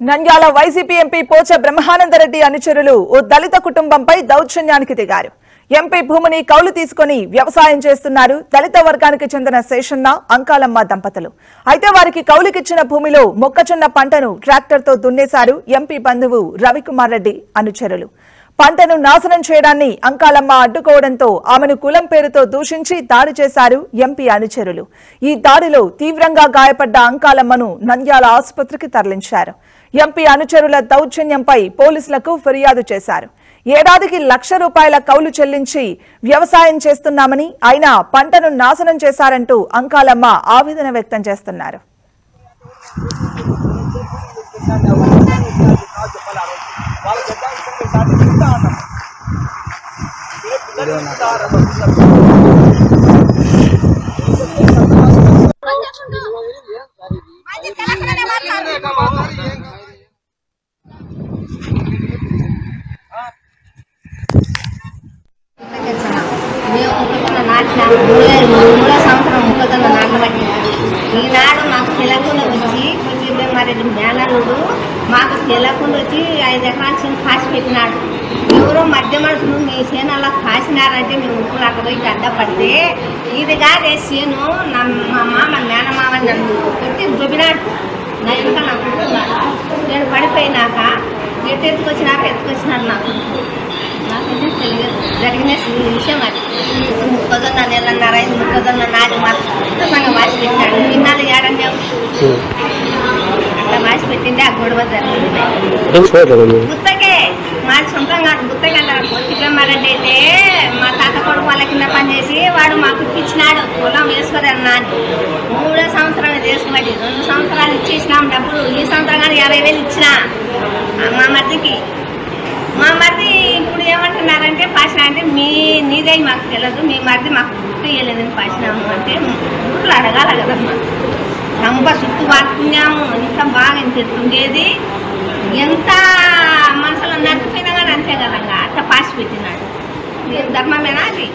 Nandyal YCP MP Pocha Brahmananda Reddy అనుచరులు ఓ దళిత కుటుంబంపై దౌర్జన్యానికి దిగారు ఎంపీ భూమిని కౌలు తీసుకుని వ్యవసాయం చేస్తున్నారు దళిత వర్గానికి చెందిన శేషన్న అంకాలమ్మ దంపతులు అయితే వారికి కౌలుకిచ్చిన భూమిలో మొక్కజొన్న పంటను ట్రాక్టర్తో దున్నేశారు ఎంపీ బంధువు రవికుమార్ రెడ్డి అనుచరులు పంటను నాశనం చేయడాన్ని అంకాలమ్మ అడ్డుకోవడంతో ఆమెను కులం పేరుతో దూషించి దాడి చేశారు ఎంపీ అనుచరులు ఈ దాడిలో తీవ్రంగా గాయపడ్డ అంకాలమ్మను నంద్యాల ఆసుపత్రికి తరలించారు ఎంపీ అనుచరుల దౌర్జన్యంపై పోలీసులకు ఫిర్యాదు చేశారు ఏడాదికి లక్ష రూపాయల కౌలు చెల్లించి వ్యవసాయం చేస్తున్నామని అయినా పంటను నాశనం చేశారంటూ అంకాలమ్మ ఆవేదన వ్యక్తం చేస్తున్నారు అది తెలంగాణ మాట్లాడు మేము మొక్కజొన్న నాటినాము మూడే మూడో సంవత్సరం మొక్కజొన్న నాటబట్టి ఈనాడు మాకు తెలకుండా వచ్చి కొంచెం మరి మేనల్లుడు మాకు తెలకుండా వచ్చి ఐదు ఎకరాల చేను కాసి పెట్టినాడు ఎవరో మధ్య మనుషులు మీ చేను అలా కాసినారంటే మేము ఉప్పులు అక్కడ పోయి అడ్డపడితే ఇది కాదే చేను నా మా మామ మేనమామ నన్ను కొట్టి దుబ్బినాడు నా వెనక నాకు కూర్చున్నాడు నేను పడిపోయినాక ఎత్తు ఎత్తుకొచ్చినాక ఎత్తుకొచ్చినాడు నాకు నాకైతే తెలియదు జరిగిన విషయం అది ముక్కజొన్న నెలన్నర ఐదు ముక్కజొన్న నాటి మాత్రం సంగం వాసి పెట్టినాడు ఇన్నాళ్ళు ఏడంటే అట్లా వాసి పెట్టింది ఆ గొడవ జరిగింది గుత్తకే మా సొంతంగా గుత్తకే వచ్చి బ్రహ్మారెడ్డి అయితే మా తాత కొడుకు వాళ్ళ కింద పనిచేసి వాడు మాకు ఇప్పించినాడు పొలం వేసుకోరు అన్నా అని మూడో సంవత్సరాలు చేసుకోబట్టి రెండు సంవత్సరాలు ఇచ్చేసినాం డబ్బులు ఈ సంవత్సరం కానీ యాభై వేలు ఇచ్చిన మా మరిదికి మా మరిది ఇప్పుడు ఏమంటున్నారంటే పాసిన అంటే మీ నీదే మాకు తెలియదు మీ మరిది మాకు గుర్తు ఇవ్వలేదని పాసినాము అంటే గుర్తులు అడగాల కదమ్మా రంప చుట్టూ వాడుకున్నాము ఎంత బాగా ఎంత ఎత్తుండేది ఎంత మనసులో నడిపిపోయినా కానీ అంతే కదంగా అట్లా పాసి పెట్టినాడు నేను ధర్మమేనా అది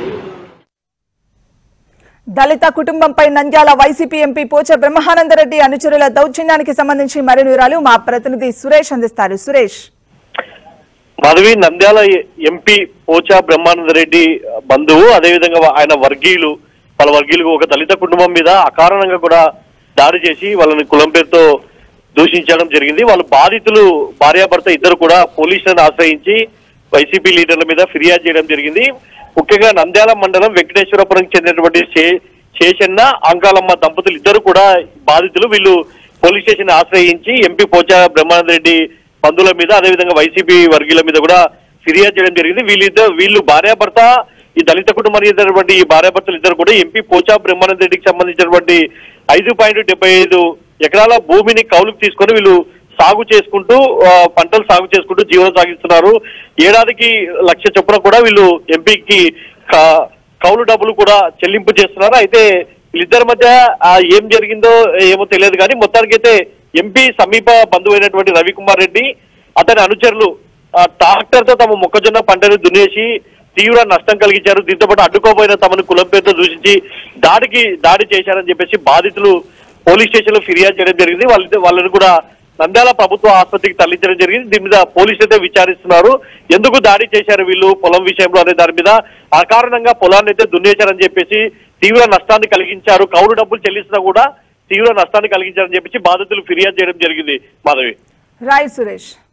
దళిత కుటుంబంపై నంద్యాల వైసీపీ ఎంపీ పోచ బ్రహ్మానందరెడ్డి అనుచరుల దౌర్జన్యానికి సంబంధించి మరిన్ని వివరాలు మా ప్రతినిధి సురేష్ అందిస్తారు సురేష్ మాధవి నంద్యాల ఎంపీ పోచా బ్రహ్మానంద రెడ్డి బంధువు అదేవిధంగా ఆయన వర్గీయులు వాళ్ళ వర్గీయులకు ఒక దళిత కుటుంబం మీద అకారణంగా కూడా దాడి చేసి వాళ్ళని కులం పేరుతో దూషించడం జరిగింది వాళ్ళు బాధితులు భార్యాభర్త ఇద్దరు కూడా పోలీసులను ఆశ్రయించి వైసీపీ లీడర్ల మీద ఫిర్యాదు చేయడం జరిగింది ముఖ్యంగా నంద్యాల మండలం వెంకటేశ్వరపురం చెందినటువంటి శే- శేషన్న అంకాలమ్మ దంపతులు ఇద్దరు కూడా బాధితులు వీళ్ళు పోలీస్ స్టేషన్ ఆశ్రయించి ఎంపీ పోచా బ్రహ్మానంద రెడ్డి బంధువుల మీద అదేవిధంగా వైసీపీ వర్గీయుల మీద కూడా ఫిర్యాదు చేయడం జరిగింది వీళ్ళిద్దరు వీళ్ళు భార్యాభర్త ఈ దళిత కుటుంబానికి చెందినటువంటి ఈ భార్యాభర్తలు ఇద్దరు కూడా ఎంపీ పోచా బ్రహ్మానంద రెడ్డికి సంబంధించినటువంటి ఐదు పాయింట్ డెబ్బై ఐదు ఎకరాల భూమిని కౌలుకు తీసుకొని వీళ్ళు సాగు చేసుకుంటూ ఆ, పంటలు సాగు చేసుకుంటూ జీవనం సాగిస్తున్నారు ఏడాదికి లక్ష చొప్పున కూడా వీళ్ళు ఎంపీకి క- కౌలు డబ్బులు కూడా చెల్లింపు చేస్తున్నారు అయితే వీళ్ళిద్దరి మధ్య ఆ, ఏం జరిగిందో ఏమో తెలియదు కానీ మొత్తానికైతే ఎంపీ సమీప బంధువు అయినటువంటి రవికుమార్ రెడ్డి అతని అనుచరులు ఆ, ట్రాక్టర్ తో తమ మొక్కజొన్న పంటను దున్నేసి తీవ్ర నష్టం కలిగించారు దీంతో పాటు అడ్డుకోబోయిన తమను కులం పేరుతో దూషించి దాడికి దాడి చేశారని చెప్పేసి బాధితులు పోలీస్ స్టేషన్ లో ఫిర్యాదు చేయడం జరిగింది వాళ్ళ వాళ్ళని కూడా నంద్యాల ప్రభుత్వ ఆసుపత్రికి తరలించడం జరిగింది దీని మీద పోలీసులు అయితే విచారిస్తున్నారు ఎందుకు దాడి చేశారు వీళ్ళు పొలం విషయంలో అనే దాని మీద అకారణంగా పొలాన్ని అయితే దున్నేశారని చెప్పేసి తీవ్ర నష్టాన్ని కలిగించారు కౌలు డబ్బులు చెల్లిస్తున్నా కూడా తీవ్ర నష్టాన్ని కలిగించారని చెప్పేసి బాధితులు ఫిర్యాదు చేయడం జరిగింది మాధవి రాయ్ సురేష్